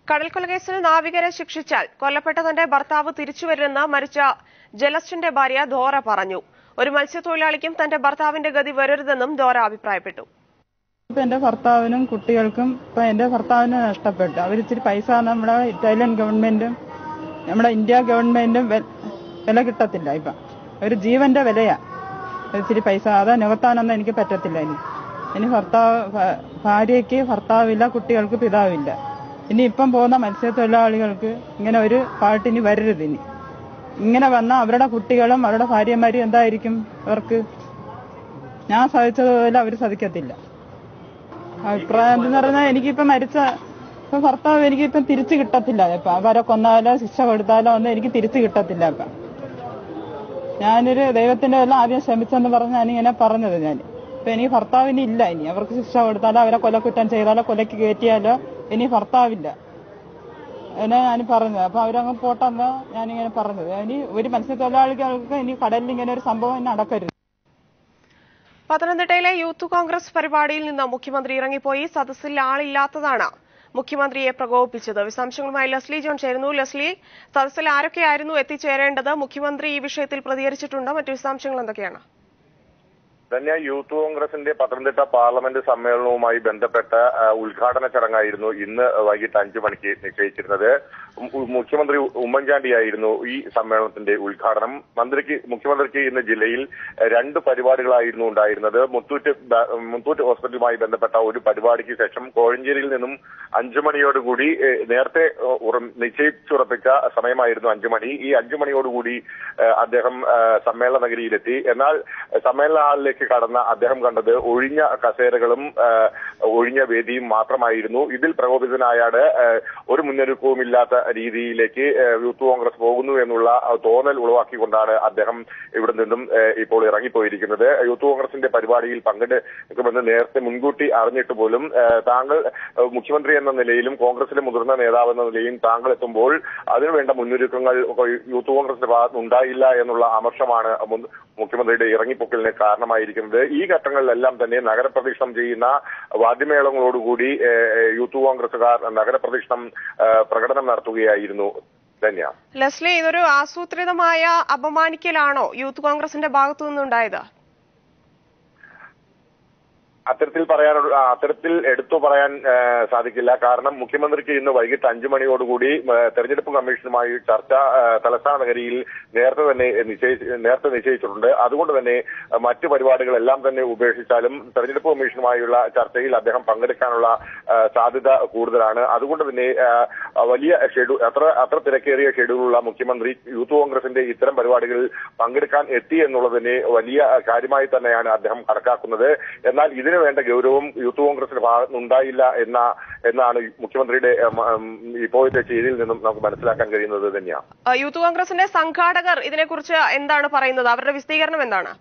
കടൽക്കൊല കേസിൽ നാവികരെ ശിക്ഷിച്ചാൽ കൊല്ലപ്പെട്ട തന്റെ ഭർത്താവ് തിരിച്ചുവരില്ലെന്ന് മരിച്ച ജലസ്റ്റിന്റെ ഭാര്യ ധോറ പറഞ്ഞു ഒരു മത്സ്യത്തൊഴിലാളിക്കും തന്റെ ഭർത്താവിന്റെ ഗതി വരരുതെന്നും ധോറ അഭിപ്രായപ്പെട്ടു ഇപ്പൊ എന്റെ ഭർത്താവിനും കുട്ടികൾക്കും ഇപ്പൊ എന്റെ ഭർത്താവിനെ നഷ്ടപ്പെട്ടു അവരിച്ചിരി പൈസ നമ്മുടെ ഇറ്റാലിയൻ ഗവൺമെന്റും നമ്മുടെ ഇന്ത്യ ഗവൺമെന്റും വെ- വില കിട്ടത്തില്ല ഇപ്പൊ ഒരു ജീവന്റെ വിലയാ ഇച്ചിരി പൈസ അതാ നികത്താനൊന്നും എനിക്ക് പറ്റത്തില്ല ഇനി ഇനി ഭർത്താവ് ഭ- ഭാര്യയ്ക്ക് ഭർത്താവില്ല കുട്ടികൾക്ക് പിതാവില്ല ഇനി ഇപ്പം പോകുന്ന മത്സ്യത്തൊഴിലാളികൾക്ക് ഇങ്ങനെ ഒരു പാട്ടിനി വരരുത് ഇനി ഇങ്ങനെ വന്ന അവരുടെ കുട്ടികളും അവരുടെ ഭാര്യമാരും എന്തായിരിക്കും അവർക്ക് ഞാൻ സഹിച്ചതുപോലെ അവർ സഹിക്കത്തില്ല അഭിപ്രായം എന്ന് പറഞ്ഞാൽ എനിക്കിപ്പോ മരിച്ച ഇപ്പൊ ഭർത്താവ് എനിക്കിപ്പം തിരിച്ചു കിട്ടത്തില്ല ഇപ്പൊ അവരെ കൊന്നാലോ ശിക്ഷ കൊടുത്താലോ ഒന്നും എനിക്ക് തിരിച്ചു കിട്ടത്തില്ല ഇപ്പൊ ഞാനൊരു ദൈവത്തിന്റെ എല്ലാം ആദ്യം ശ്രമിച്ചെന്ന് പറഞ്ഞാണ് ഇങ്ങനെ പറഞ്ഞത് ഞാൻ ഇപ്പൊ എനിക്ക് ഭർത്താവിന് ഇല്ല ഇനി അവർക്ക് ശിക്ഷ കൊടുത്താലോ അവരെ കൊലക്കുറ്റം ചെയ്താലോ കൊലക്ക് കയറ്റിയാലോ ഇനി ഭർത്താവില്ല എന്നാ ഞാൻ പറഞ്ഞത് അപ്പൊ അവരങ്ങ് പോട്ടെന്ന് ഞാനിങ്ങനെ പറഞ്ഞത് ഇനി ഒരു മത്സ്യത്തൊഴിലാളികൾക്ക് ഇനി കടലിൽ ഇങ്ങനെ ഒരു സംഭവം നടക്കരുത് പത്തനംതിട്ടയിലെ യൂത്ത് കോൺഗ്രസ് പരിപാടിയിൽ നിന്ന് മുഖ്യമന്ത്രി ഇറങ്ങിപ്പോയി സദസ്സിൽ ആളില്ലാത്തതാണ് മുഖ്യമന്ത്രിയെ പ്രകോപിപ്പിച്ചത് വിശദാംശങ്ങളുമായി ലസ്ലി ജോൺ ചേരുന്നു ലസ്ലി സദസ്സിൽ ആരൊക്കെയായിരുന്നു എത്തിച്ചേരേണ്ടത് മുഖ്യമന്ത്രി ഈ വിഷയത്തിൽ പ്രതികരിച്ചിട്ടുണ്ട് മറ്റു വിശദാംശങ്ങൾ എന്തൊക്കെയാണ് ധന്യ യൂത്ത് കോൺഗ്രസിന്റെ പത്തനംതിട്ട പാർലമെന്റ് സമ്മേളനവുമായി ബന്ധപ്പെട്ട ആ, ഉദ്ഘാടന ചടങ്ങായിരുന്നു ഇന്ന് വൈകിട്ട് അഞ്ചു മണിക്ക് നിശ്ചയിച്ചിരുന്നത് ഉം- മുഖ്യമന്ത്രി ഉമ്മൻചാണ്ടിയായിരുന്നു ഈ സമ്മേളനത്തിന്റെ ഉദ്ഘാടനം മന്ത്രിക്ക് മുഖ്യമന്ത്രിക്ക് ഇന്ന് ജില്ലയിൽ രണ്ട് പരിപാടികളായിരുന്നു ഉണ്ടായിരുന്നത് മുത്തൂറ്റ് ബ- മുത്തൂറ്റ് ഹോസ്പിറ്റലുമായി ബന്ധപ്പെട്ട ഒരു പരിപാടിക്ക് ശേഷം കോഴഞ്ചേരിയിൽ നിന്നും അഞ്ചു മണിയോടുകൂടി ഏ, നേരത്തെ ഏ, ഉറ- നിശ്ചയിച്ചുറപ്പിച്ച സമയമായിരുന്നു അഞ്ചു മണി ഈ അഞ്ചു മണിയോടുകൂടി ഏ, അദ്ദേഹം ഏ, സമ്മേളന നഗരിയിലെത്തി എന്നാൽ സമ്മേളന ഹാളിലേക്ക് കടന്ന അദ്ദേഹം കണ്ടത് ഒഴിഞ്ഞ കസേരകളും ഏ, ഒഴിഞ്ഞ വേദിയും മാത്രമായിരുന്നു ഇതിൽ പ്രകോപിതനായാണ് ഏ, ഒരു മുന്നൊരുക്കവുമില്ലാത്ത രീതിയിലേക്ക് ഏ, യൂത്ത് കോൺഗ്രസ് പോകുന്നു എന്നുള്ള ആ, തോന്നൽ ഉളവാക്കിക്കൊണ്ടാണ് അദ്ദേഹം ഇവിടെ നിന്നും ഏ, ഇപ്പോൾ ഇറങ്ങിപ്പോയിരിക്കുന്നത് യൂത്ത് കോൺഗ്രസിന്റെ പരിപാടിയിൽ പങ്കെടുക്കുമെന്ന് നേരത്തെ മുൻകൂട്ടി അറിഞ്ഞിട്ട് പോലും ഏ, താങ്കൾ ഏ, മുഖ്യമന്ത്രി എന്ന നിലയിലും കോൺഗ്രസിലെ മുതിർന്ന നേതാവ് എന്ന നിലയിലും താങ്കൾ എത്തുമ്പോൾ അതിനുവേണ്ട മുന്നൊരുക്കങ്ങൾ യൂത്ത് കോൺഗ്രസിന്റെ ഭാഗത്ത് ഉണ്ടായില്ല എന്നുള്ള അമർഷമാണ് മുൻ- മുഖ്യമന്ത്രിയുടെ ഇറങ്ങിപ്പൊക്കലിന് കാരണമായിരിക്കുന്നത് ഈ ഘട്ടങ്ങളിലെല്ലാം തന്നെ നഗരപ്രദക്ഷിണം ചെയ്യുന്ന വാദ്യമേളങ്ങളോടുകൂടി ഏ, ഏ, യൂത്ത് കോൺഗ്രസുകാർ നഗരപ്രദക്ഷിണം ഏ, പ്രകടനം നടത്തുകയായിരുന്നു ധന്യ ലസ്ലി ഇതൊരു ആസൂത്രിതമായ അപമാനിക്കലാണോ യൂത്ത് കോൺഗ്രസിന്റെ ഭാഗത്തു നിന്നുണ്ടായത് അത്തരത്തിൽ പറയാനുള്ള ആ, അത്തരത്തിൽ എടുത്തു പറയാൻ ഏ, സാധിക്കില്ല കാരണം മുഖ്യമന്ത്രിക്ക് ഇന്ന് വൈകിട്ട് അഞ്ചു മണിയോടുകൂടി ഏ, തെരഞ്ഞെടുപ്പ് കമ്മീഷനുമായി ചർച്ച ഏ, തലസ്ഥാന നഗരിയിൽ നേരത്തെ തന്നെ നിശ്ചയിച്ച് നേരത്തെ നിശ്ചയിച്ചിട്ടുണ്ട് അതുകൊണ്ട് തന്നെ ഏ, മറ്റു പരിപാടികളെല്ലാം തന്നെ ഉപേക്ഷിച്ചാലും തെരഞ്ഞെടുപ്പ് കമ്മീഷനുമായുള്ള ചർച്ചയിൽ അദ്ദേഹം പങ്കെടുക്കാനുള്ള ഏ, സാധ്യത കൂടുതലാണ് അതുകൊണ്ട് തന്നെ ഏ, വലിയ ഷെഡ്യൂൾ അത്ര അത്ര തിരക്കേറിയ ഷെഡ്യൂളുള്ള മുഖ്യമന്ത്രി യൂത്ത് കോൺഗ്രസിന്റെ ഇത്തരം പരിപാടികളിൽ പങ്കെടുക്കാൻ എത്തി എന്നുള്ളതിനെ വലിയ കാര്യമായി തന്നെയാണ് അദ്ദേഹം കണക്കാക്കുന്നത് എന്നാൽ ഇതിനു വേണ്ട ഗൗരവം യൂത്ത് കോൺഗ്രസിന്റെ ഭാഗത്ത് ഉണ്ടായില്ല എന്ന എന്നാണ് മുഖ്യമന്ത്രിയുടെ ഉം, ഉം, ഇപ്പോഴത്തെ ചെയ്തിയിൽ നിന്നും നമുക്ക് മനസ്സിലാക്കാൻ കഴിയുന്നത് തന്നെയാണ് ആ, യൂത്ത് കോൺഗ്രസിന്റെ സംഘാടകർ ഇതിനെക്കുറിച്ച് എന്താണ് പറയുന്നത് അവരുടെ വിശദീകരണം എന്താണ്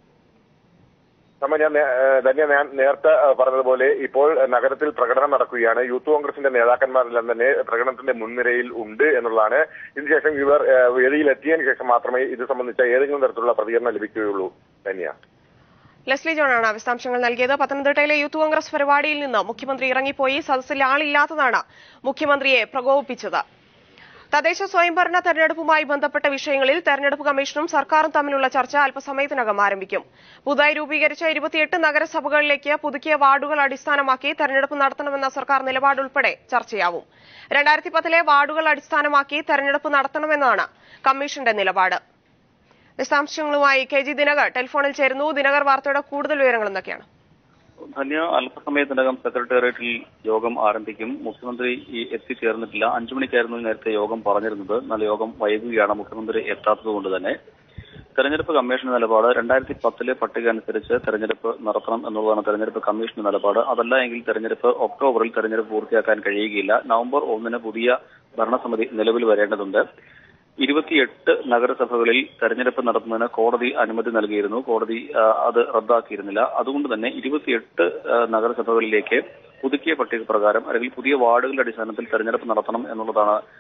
നമ്മ ഞാൻ നേ- ഏഹ് ധന്യ ഞാൻ നേരത്തെ ഏഹ് പറഞ്ഞതുപോലെ ഇപ്പോൾ നഗരത്തിൽ പ്രകടനം നടക്കുകയാണ് യൂത്ത് കോൺഗ്രസിന്റെ നേതാക്കന്മാരെല്ലാം തന്നെ പ്രകടനത്തിന്റെ മുൻനിരയിൽ ഉണ്ട് എന്നുള്ളതാണ് ഇതിനുശേഷം ഇവർ ഏഹ് വേദിയിൽ എത്തിയതിനു ശേഷം മാത്രമേ ഇത് സംബന്ധിച്ച ഏതെങ്കിലും തരത്തിലുള്ള പ്രതികരണം ലഭിക്കുകയുള്ളൂ ധന്യ ലെസ്ലി ജോണാണ് വിശദാംശങ്ങൾ നൽകിയത് പത്തനംതിട്ടയിലെ യൂത്ത് കോൺഗ്രസ് പരിപാടിയിൽ നിന്ന് മുഖ്യമന്ത്രി ഇറങ്ങിപ്പോയി സദസ്സിൽ ആളില്ലാത്തതാണ് മുഖ്യമന്ത്രിയെ പ്രകോപിപ്പിച്ചത് തദ്ദേശ സ്വയംഭരണ തെരഞ്ഞെടുപ്പുമായി ബന്ധപ്പെട്ട വിഷയങ്ങളിൽ തെരഞ്ഞെടുപ്പ് കമ്മീഷനും സർക്കാരും തമ്മിലുള്ള ചർച്ച അല്പസമയത്തിനകം ആരംഭിക്കും പുതുതായി രൂപീകരിച്ച ഇരുപത്തിയെട്ട് നഗരസഭകളിലേക്ക് പുതുക്കിയ വാർഡുകൾ അടിസ്ഥാനമാക്കി തെരഞ്ഞെടുപ്പ് നടത്തണമെന്ന സർക്കാർ നിലപാടുൾപ്പെടെ ചർച്ചയാവും രണ്ടായിരത്തി പത്തിലെ വാർഡുകൾ അടിസ്ഥാനമാക്കി തെരഞ്ഞെടുപ്പ് നടത്തണമെന്നാണ് കമ്മീഷന്റെ നിലപാട് വിശദാംശങ്ങളുമായി കെ ജി ദിനകർ ടെലിഫോണിൽ ചേരുന്നു ദിനകർ വാർത്തയുടെ കൂടുതൽ വിവരങ്ങൾ എന്തൊക്കെയാണ് ധന്യ അല്പസമയത്തിനകം സെക്രട്ടേറിയറ്റിൽ യോഗം ആരംഭിക്കും മുഖ്യമന്ത്രി ഈ എത്തിച്ചേർന്നിട്ടില്ല അഞ്ചു മണിക്കായിരുന്നു നേരത്തെ യോഗം പറഞ്ഞിരുന്നത് എന്നാൽ യോഗം വൈകുകയാണ് മുഖ്യമന്ത്രി എത്താത്തതുകൊണ്ട് തന്നെ തെരഞ്ഞെടുപ്പ് കമ്മീഷൻ നിലപാട് രണ്ടായിരത്തി പത്തിലെ പട്ടിക അനുസരിച്ച് തെരഞ്ഞെടുപ്പ് നടത്തണം എന്നുള്ളതാണ് തെരഞ്ഞെടുപ്പ് കമ്മീഷൻ നിലപാട് അതല്ല എങ്കിൽ തെരഞ്ഞെടുപ്പ് ഒക്ടോബറിൽ തെരഞ്ഞെടുപ്പ് പൂർത്തിയാക്കാൻ കഴിയുകയില്ല നവംബർ ഒന്നിന് പുതിയ ഭരണസമിതി നിലവിൽ വരേണ്ടതുണ്ട് ഇരുപത്തിയെട്ട് നഗരസഭകളിൽ തെരഞ്ഞെടുപ്പ് നടത്തുന്നതിന് കോടതി അനുമതി നൽകിയിരുന്നു കോടതി ആ, അത് റദ്ദാക്കിയിരുന്നില്ല അതുകൊണ്ട് തന്നെ ഇരുപത്തിയെട്ട് ആ, നഗരസഭകളിലേക്ക് പുതുക്കിയ പട്ടിക പ്രകാരം അല്ലെങ്കിൽ പുതിയ വാർഡുകളുടെ അടിസ്ഥാനത്തിൽ തെരഞ്ഞെടുപ്പ് നടത്തണം എന്നുള്ളതാണ്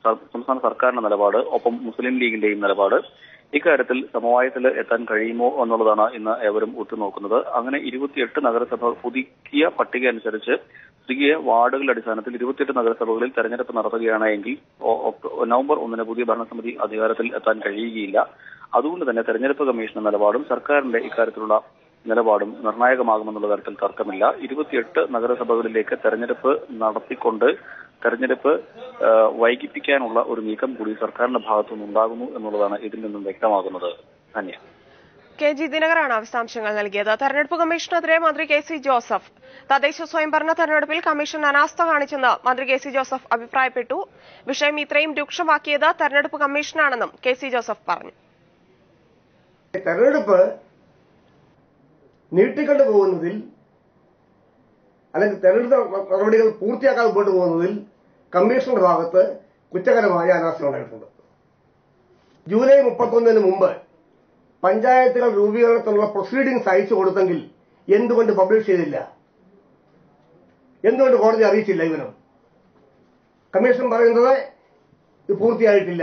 സ- സംസ്ഥാന സർക്കാരിന്റെ നിലപാട് ഒപ്പം മുസ്ലിം ലീഗിന്റെയും നിലപാട് ഇക്കാര്യത്തിൽ സമവായത്തിൽ എത്താൻ കഴിയുമോ എന്നുള്ളതാണ് ഇന്ന് ഏവരും ഉറ്റുനോക്കുന്നത് അങ്ങനെ ഇരുപത്തിയെട്ട് നഗരസഭ പുതുക്കിയ പട്ടിക അനുസരിച്ച് പുതുക്കിയ വാർഡുകളുടെ അടിസ്ഥാനത്തിൽ ഇരുപത്തിയെട്ട് നഗരസഭകളിൽ തെരഞ്ഞെടുപ്പ് നടത്തുകയാണ് എങ്കിൽ ഒ- ഒക്ടോ- നവംബർ ഒന്നിന് പുതിയ ഭരണസമിതി അധികാരത്തിൽ എത്താൻ കഴിയുകയില്ല അതുകൊണ്ട് തന്നെ തെരഞ്ഞെടുപ്പ് കമ്മീഷന്റെ നിലപാടും സർക്കാരിന്റെ ഇക്കാര്യത്തിലുള്ള നിലപാടും നിർണായകമാകുമെന്നുള്ള തരത്തിൽ തർക്കമില്ല ഇരുപത്തിയെട്ട് നഗരസഭകളിലേക്ക് തെരഞ്ഞെടുപ്പ് നടത്തിക്കൊണ്ട് തെരഞ്ഞെടുപ്പ് ആ, വൈകിപ്പിക്കാനുള്ള ഒരു നീക്കം കൂടി സർക്കാരിന്റെ ഭാഗത്തുനിന്ന് ഉണ്ടാകുന്നു എന്നുള്ളതാണ് ഇതിൽ നിന്നും വ്യക്തമാകുന്നത് ധന്യ കെ ജി ദിനകറാണ് വിശദാംശങ്ങൾ നൽകിയത് തെരഞ്ഞെടുപ്പ് കമ്മീഷനെതിരെ മന്ത്രി കെ സി ജോസഫ് തദ്ദേശ സ്വയംഭരണ തെരഞ്ഞെടുപ്പിൽ കമ്മീഷൻ അനാസ്ഥ കാണിച്ചെന്ന് മന്ത്രി കെ സി ജോസഫ് അഭിപ്രായപ്പെട്ടു വിഷയം ഇത്രയും രൂക്ഷമാക്കിയത് തെരഞ്ഞെടുപ്പ് കമ്മീഷനാണെന്നും കെ സി ജോസഫ് പറഞ്ഞു തെരഞ്ഞെടുപ്പ് നീട്ടിക്കൊണ്ടു പോകുന്നതിൽ അല്ലെങ്കിൽ തെരഞ്ഞെടുപ്പ് നടപടികൾ പൂർത്തിയാക്കാൻ മുമ്പോട്ട് പോകുന്നതിൽ കമ്മീഷന്റെ ഭാഗത്ത് കുറ്റകരമായ അനാസ്ഥ ഉണ്ടായിട്ടുണ്ട് ജൂലൈ മുപ്പത്തൊന്നിന് മുമ്പ് പഞ്ചായത്തുകൾ രൂപീകരണത്തിനുള്ള പ്രൊസീഡിംഗ്സ് അയച്ചു കൊടുത്തെങ്കിൽ എന്തുകൊണ്ട് പബ്ലിഷ് ചെയ്തില്ല എന്തുകൊണ്ട് കോടതി അറിയിച്ചില്ല ഇവനും കമ്മീഷൻ പറയുന്നത് ഇത് പൂർത്തിയായിട്ടില്ല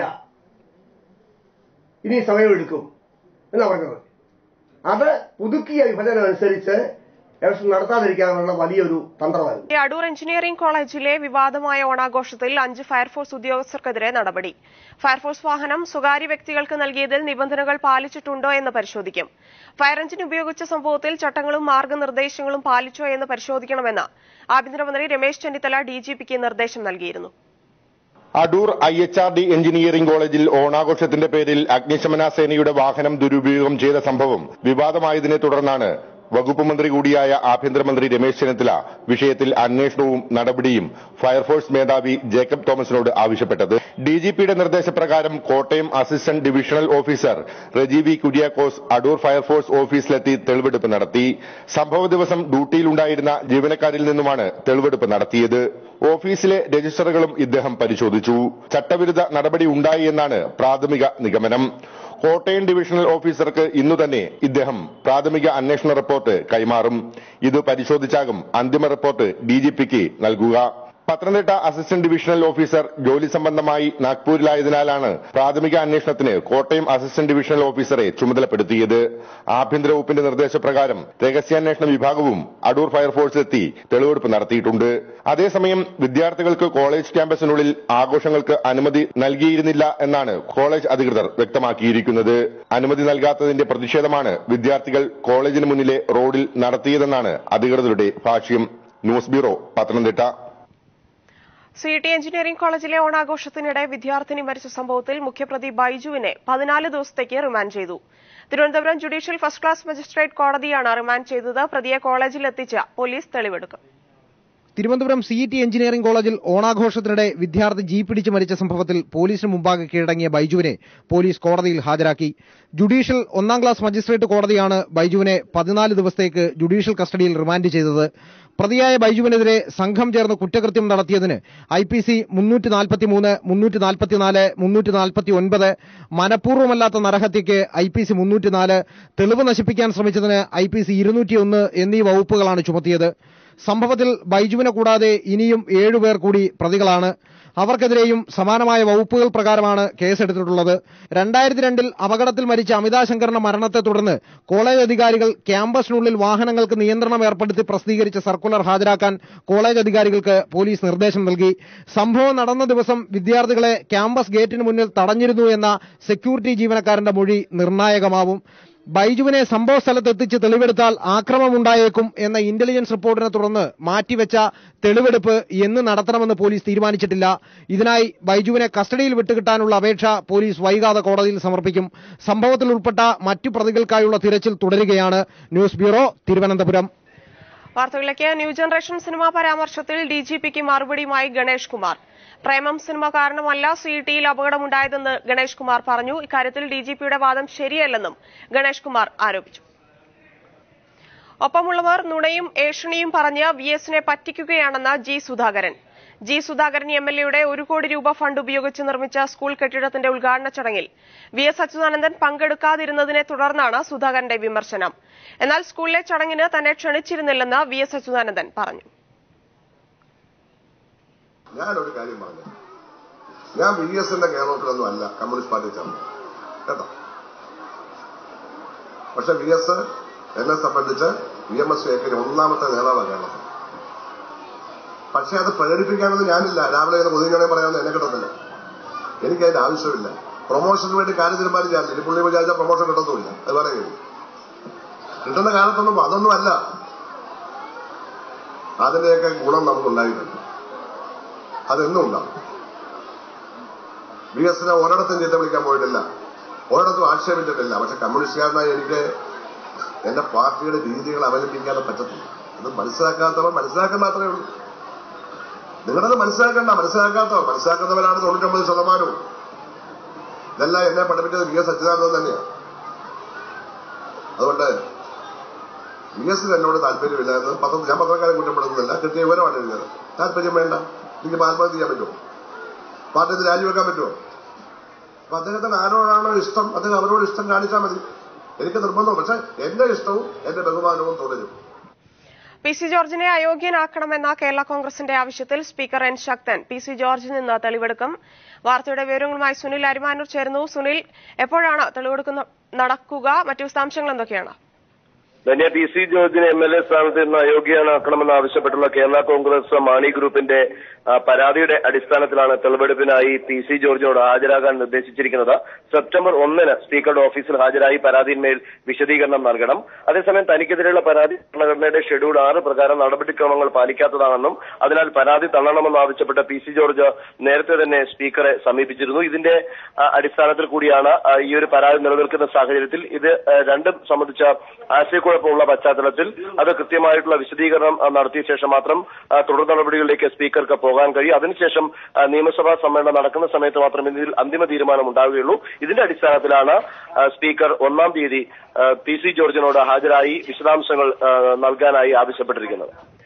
ഇനി സമയമെടുക്കും എന്നാ പറഞ്ഞത് അത് പുതുക്കിയ വിഭജനം അനുസരിച്ച് ഇലക്ഷൻ നടത്താതിരിക്കാനുള്ള വലിയൊരു തന്ത്രമായിരുന്നു ഈ അടൂർ എഞ്ചിനീയറിംഗ് കോളേജിലെ വിവാദമായ ഓണാഘോഷത്തിൽ അഞ്ച് ഫയർഫോഴ്സ് ഉദ്യോഗസ്ഥർക്കെതിരെ നടപടി ഫയർഫോഴ്സ് വാഹനം സ്വകാര്യ വ്യക്തികൾക്ക് നൽകിയതിൽ നിബന്ധനകൾ പാലിച്ചിട്ടുണ്ടോ എന്ന് പരിശോധിക്കും ഫയർ എഞ്ചിൻ ഉപയോഗിച്ച സംഭവത്തിൽ ചട്ടങ്ങളും മാർഗനിർദ്ദേശങ്ങളും പാലിച്ചോ എന്ന് പരിശോധിക്കണമെന്ന് ആഭ്യന്തരമന്ത്രി രമേശ് ചെന്നിത്തല ഡിജിപിക്ക് നിർദ്ദേശം നൽകിയിരുന്നു Adoor I H R D engineering കോളേജിൽ ഓണാഘോഷത്തിന്റെ പേരിൽ അഗ്നിശമന സേനയുടെ വാഹനം ദുരുപയോഗം ചെയ്ത സംഭവം വിവാദമായതിനെ തുടർന്നാണ് വകുപ്പ് മന്ത്രി കൂടിയായ ആഭ്യന്തരമന്ത്രി രമേശ് ചെന്നിത്തല വിഷയത്തിൽ അന്വേഷണവും നടപടിയും ഫയർഫോഴ്സ് മേധാവി ജേക്കബ് തോമസിനോട് ആവശ്യപ്പെട്ടത് ഡിജിപിയുടെ നിർദ്ദേശപ്രകാരം Kottayam assistant divisional officer Reji V Kuriakose Adoor fire force ഓഫീസിലെത്തി തെളിവെടുപ്പ് നടത്തി സംഭവ ദിവസം ഡ്യൂട്ടിയിലുണ്ടായിരുന്ന ജീവനക്കാരിൽ നിന്നുമാണ് തെളിവെടുപ്പ് നടത്തിയത് ഓഫീസിലെ രജിസ്റ്ററുകളും ഇദ്ദേഹം പരിശോധിച്ചു ചട്ടവിരുദ്ധ നടപടി ഉണ്ടായി എന്നാണ് പ്രാഥമിക നിഗമനം കോട്ടയം ഡിവിഷണൽ ഓഫീസർക്ക് ഇന്നു തന്നെ ഇദ്ദേഹം പ്രാഥമിക അന്വേഷണ റിപ്പോർട്ട് കൈമാറും ഇത് പരിശോധിച്ചാകും അന്തിമ റിപ്പോർട്ട് ഡിജിപിക്ക് നൽകുക പത്തനംതിട്ട അസിസ്റ്റന്റ് ഡിവിഷണൽ ഓഫീസർ ജോലി സംബന്ധമായി നാഗ്പൂരിലായതിനാലാണ് പ്രാഥമിക അന്വേഷണത്തിന് കോട്ടയം അസിസ്റ്റന്റ് ഡിവിഷണൽ ഓഫീസറെ ചുമതലപ്പെടുത്തിയത് ആഭ്യന്തര വകുപ്പിന്റെ നിർദ്ദേശപ്രകാരം രഹസ്യാന്വേഷണ വിഭാഗവും അടൂർ ഫയർഫോഴ്സിലെത്തി തെളിവെടുപ്പ് നടത്തിയിട്ടുണ്ട് അതേസമയം വിദ്യാർത്ഥികൾക്ക് കോളേജ് ക്യാമ്പസിനുള്ളിൽ ആഘോഷങ്ങൾക്ക് അനുമതി നൽകിയിരുന്നില്ല എന്നാണ് കോളേജ് അധികൃതർ വ്യക്തമാക്കിയിരിക്കുന്നത് അനുമതി നൽകാത്തതിന്റെ പ്രതിഷേധമാണ് വിദ്യാർത്ഥികൾ കോളേജിന് മുന്നിലെ റോഡിൽ നടത്തിയതെന്നാണ് അധികൃതരുടെ ഭാഷ്യം news bureau Pathanamthitta C T engineering കോളേജിലെ ഓണാഘോഷത്തിനിടെ വിദ്യാർത്ഥിനി മരിച്ച സംഭവത്തിൽ മുഖ്യപ്രതി ബൈജുവിനെ പതിനാല് ദിവസത്തേക്ക് റിമാൻഡ് ചെയ്തു Thiruvananthapuram judicial first class magistrate കോടതിയാണ് റിമാൻഡ് ചെയ്തത് പ്രതിയെ കോളേജിൽ എത്തിച്ച പോലീസ് തെളിവെടുക്കും തിരുവനന്തപുരം സി ടി എഞ്ചിനീയറിംഗ് കോളേജിൽ ഓണാഘോഷത്തിനിടെ വിദ്യാർത്ഥി ജീപ്പ് പിടിച്ച് മരിച്ച സംഭവത്തിൽ പോലീസിന് മുമ്പാകെ കീഴടങ്ങിയ ബൈജുവിനെ പോലീസ് കോടതിയിൽ ഹാജരാക്കി ജുഡീഷ്യൽ ഒന്നാം ക്ലാസ് മജിസ്ട്രേറ്റ് കോടതിയാണ് ബൈജുവിനെ പതിനാല് ദിവസത്തേക്ക് ജുഡീഷ്യൽ കസ്റ്റഡിയിൽ റിമാൻഡ് ചെയ്തത് പ്രതിയായ ബൈജുവിനെതിരെ സംഘം ചേർന്ന് കുറ്റകൃത്യം നടത്തിയതിന് ഐ പി സി മുന്നൂറ്റി നാൽപ്പത്തിമൂന്ന് മുന്നൂറ്റി നാൽപ്പത്തിനാല് മുന്നൂറ്റി നാൽപ്പത്തി ഒൻപത് മനഃപൂർവ്വമല്ലാത്ത നരഹത്യയ്ക്ക് ഐ പി സി മുന്നൂറ്റിനാല് തെളിവ് നശിപ്പിക്കാൻ ശ്രമിച്ചതിന് ഐ പി സി ഇരുന്നൂറ്റിയൊന്ന് എന്നീ വകുപ്പുകളാണ് ചുമത്തിയത് സംഭവത്തിൽ ബൈജുവിനെ കൂടാതെ ഇനിയും ഏഴുപേർ കൂടി പ്രതികളാണ് അവർക്കെതിരെയും സമാനമായ വകുപ്പുകൾ പ്രകാരമാണ് കേസെടുത്തിട്ടുള്ളത് രണ്ടായിരത്തി രണ്ടിൽ അപകടത്തിൽ മരിച്ച അമിതാ ശങ്കറിന്റെ മരണത്തെ തുടർന്ന് കോളേജ് അധികാരികൾ ക്യാമ്പസിനുള്ളിൽ വാഹനങ്ങൾക്ക് നിയന്ത്രണം ഏർപ്പെടുത്തി പ്രസിദ്ധീകരിച്ച സർക്കുലർ ഹാജരാക്കാൻ കോളേജ് അധികാരികൾക്ക് പോലീസ് നിർദ്ദേശം നൽകി സംഭവം നടന്ന ദിവസം വിദ്യാർത്ഥികളെ ക്യാമ്പസ് ഗേറ്റിന് മുന്നിൽ തടഞ്ഞിരുന്നു എന്ന സെക്യൂരിറ്റി ജീവനക്കാരന്റെ മൊഴി നിർണായകമാവും ബൈജുവിനെ സംഭവ സ്ഥലത്ത് എത്തിച്ച് തെളിവെടുത്താൽ ആക്രമണമുണ്ടായേക്കും എന്ന ഇന്റലിജൻസ് റിപ്പോർട്ടിനെ തുടർന്ന് മാറ്റിവെച്ച തെളിവെടുപ്പ് എന്ന് നടത്തണമെന്ന് പോലീസ് തീരുമാനിച്ചിട്ടില്ല ഇതിനായി ബൈജുവിനെ കസ്റ്റഡിയിൽ വിട്ടുകിട്ടാനുള്ള അപേക്ഷ പോലീസ് വൈകാതെ കോടതിയിൽ സമർപ്പിക്കും സംഭവത്തിൽ ഉൾപ്പെട്ട മറ്റു പ്രതികൾക്കായുള്ള തിരച്ചിൽ തുടരുകയാണ് ന്യൂസ് ബ്യൂറോ തിരുവനന്തപുരം വാർത്തകളിലേക്ക് ന്യൂ ജനറേഷൻ സിനിമാ പരാമർശത്തിൽ ഡിജിപിക്ക് മറുപടിയുമായി ഗണേഷ് കുമാർ പ്രേമം സിനിമ കാരണമല്ല സി ടിയിൽ അപകടമുണ്ടായതെന്ന് ഗണേഷ് കുമാർ പറഞ്ഞു ഇക്കാര്യത്തിൽ ഡിജിപിയുടെ വാദം ശരിയല്ലെന്നും ഗണേഷ് കുമാർ ആരോപിച്ചു ഒപ്പമുള്ളവർ നുണയും ഏഷണിയും പറഞ്ഞ് വി എസിനെ പറ്റിക്കുകയാണെന്ന് G Sudhakaran G Sudhakaran M L എയുടെ ഒരു കോടി രൂപ ഫണ്ട് ഉപയോഗിച്ച് നിർമ്മിച്ച സ്കൂൾ കെട്ടിടത്തിന്റെ ഉദ്ഘാടന ചടങ്ങിൽ വി എസ് അച്യുതാനന്ദൻ പങ്കെടുക്കാതിരുന്നതിനെ തുടർന്നാണ് സുധാകരന്റെ വിമർശനം എന്നാൽ സ്കൂളിലെ ചടങ്ങിന് തന്നെ ക്ഷണിച്ചിരുന്നില്ലെന്ന് വി എസ് അച്യുതാനന്ദൻ പറഞ്ഞു ഞാനൊരു കാര്യം പറഞ്ഞു ഞാൻ വി എസിന്റെ കേരളത്തിലൊന്നും അല്ല കമ്മ്യൂണിസ്റ്റ് പാർട്ടി ചേർന്നു കേട്ടോ പക്ഷെ വി എസ് എന്നെ സംബന്ധിച്ച് വി എം എസ് ഏക്കിന് ഒന്നാമത്തെ നേതാവാണ് കേരളത്തിൽ പക്ഷെ അത് പ്രകടിപ്പിക്കാനൊന്നും ഞാനില്ല രാവിലെ ഇങ്ങനെ പൊതുജനെ പറയാനൊന്നും എന്നെ കിട്ടത്തില്ല എനിക്ക് അതിന്റെ ആവശ്യമില്ല പ്രൊമോഷന് വേണ്ടി കാര്യം തീരുമാനം ഞാൻ ഇനി പുള്ളി വിചാരിച്ചാൽ പ്രൊമോഷൻ കിട്ടത്തുമില്ല അത് പറയുകയും കിട്ടുന്ന കാലത്തൊന്നും അതൊന്നും അല്ല അതിന്റെയൊക്കെ ഗുണം നമുക്കുണ്ടായിട്ടുണ്ട് അതെന്നും ഉണ്ടാവും വി എസിനെ ഒരിടത്തും ചീത്ത വിളിക്കാൻ പോയിട്ടില്ല ഒരിടത്തും ആക്ഷേപിച്ചിട്ടില്ല പക്ഷെ കമ്മ്യൂണിസ്റ്റുകാരനായി എനിക്ക് എന്റെ പാർട്ടിയുടെ രീതികൾ അവലംബിക്കാതെ പറ്റത്തില്ല അത് മനസ്സിലാക്കാത്തവർ മനസ്സിലാക്കാൻ മാത്രമേ ഉള്ളൂ നിങ്ങളത് മനസ്സിലാക്കണ്ട മനസ്സിലാക്കാത്തവർ മനസ്സിലാക്കുന്നവരാണ് തൊണ്ണൂറ്റൊമ്പത് ശതമാനവും ഇതെല്ലാം എന്നെ പഠിപ്പിച്ചത് വി എസ് അച്യുതാനന്ദൻ തന്നെയാണ് അതുകൊണ്ട് വി എസിന് എന്നോട് താല്പര്യമില്ല എന്ന് പത്ര ഞാൻ പത്രക്കാരെ കുറ്റപ്പെടുത്തുന്നില്ല കിട്ടിയ വിവരമാണ് എഴുതിയത് താല്പര്യം വേണ്ട എനിക്ക് ആത്മഹത്യ ചെയ്യാൻ പറ്റുമോ പാർട്ടിയിൽ നിന്ന് രാജിവെക്കാൻ പറ്റുമോ അപ്പൊ അദ്ദേഹത്തിന് ആരോടാണോ ഇഷ്ടം അദ്ദേഹം അവരോട് ഇഷ്ടം കാണിച്ചാൽ മതി എനിക്ക് നിർബന്ധം പക്ഷെ എന്റെ ഇഷ്ടവും എന്റെ ബഹുമാനവും തുടരും പി സി ജോർജിനെ അയോഗ്യനാക്കണമെന്ന കേരള കോൺഗ്രസിന്റെ ആവശ്യത്തിൽ speaker N Sakthan P C ജോർജിൽ നിന്ന് തെളിവെടുക്കും വാർത്തയുടെ വിവരങ്ങളുമായി സുനിൽ അരിമാനൂർ ചേർന്നു സുനിൽ എപ്പോഴാണ് തെളിവെടുപ്പ് ന- നടക്കുക മറ്റു വിശദാംശങ്ങൾ എന്തൊക്കെയാണ് ധന്യ പി സി ജോർജിനെ എം എൽ എ സ്ഥാനത്ത് നിന്ന് അയോഗ്യനാക്കണമെന്ന് ആവശ്യപ്പെട്ടുള്ള കേരള കോൺഗ്രസ് മാണി ഗ്രൂപ്പിന്റെ ആ, പരാതിയുടെ അടിസ്ഥാനത്തിലാണ് തെളിവെടുപ്പിനായി പി സി ജോർജിനോട് ഹാജരാകാൻ നിർദ്ദേശിച്ചിരിക്കുന്നത് സെപ്റ്റംബർ ഒന്നിന് സ്പീക്കറുടെ ഓഫീസിൽ ഹാജരായി പരാതിന്മേൽ വിശദീകരണം നൽകണം അതേസമയം തനിക്കെതിരെയുള്ള പരാതി ഭരണഘടനയുടെ ഷെഡ്യൂൾ ആറ് പ്രകാരം നടപടിക്രമങ്ങൾ പാലിക്കാത്തതാണെന്നും അതിനാൽ പരാതി തള്ളണമെന്ന് ആവശ്യപ്പെട്ട പി സി ജോർജ് നേരത്തെ തന്നെ സ്പീക്കറെ സമീപിച്ചിരുന്നു ഇതിന്റെ ആ, അടിസ്ഥാനത്തിൽ കൂടിയാണ് ആ, ഈ ഒരു പരാതി നിലനിൽക്കുന്ന സാഹചര്യത്തിൽ ഇത് ആ, രണ്ടും സംബന്ധിച്ച ആശയക്കുഴപ്പമുള്ള പശ്ചാത്തലത്തിൽ അത് കൃത്യമായിട്ടുള്ള വിശദീകരണം ആ, നടത്തിയ ശേഷം മാത്രം ആ, തുടർ നടപടികളിലേക്ക് സ്പീക്കർക്ക് പോകാൻ കഴിയും അതിനുശേഷം ആ, നിയമസഭാ സമ്മേളനം നടക്കുന്ന സമയത്ത് മാത്രമേ ഇതിൽ അന്തിമ തീരുമാനം ഉണ്ടാവുകയുള്ളൂ ഇതിന്റെ അടിസ്ഥാനത്തിലാണ് ആ, സ്പീക്കർ ഒന്നാം തീയതി ആ, പി സി ജോർജിനോട് ഹാജരായി വിശദാംശങ്ങൾ ആ, നൽകാനായി ആവശ്യപ്പെട്ടിരിക്കുന്നത്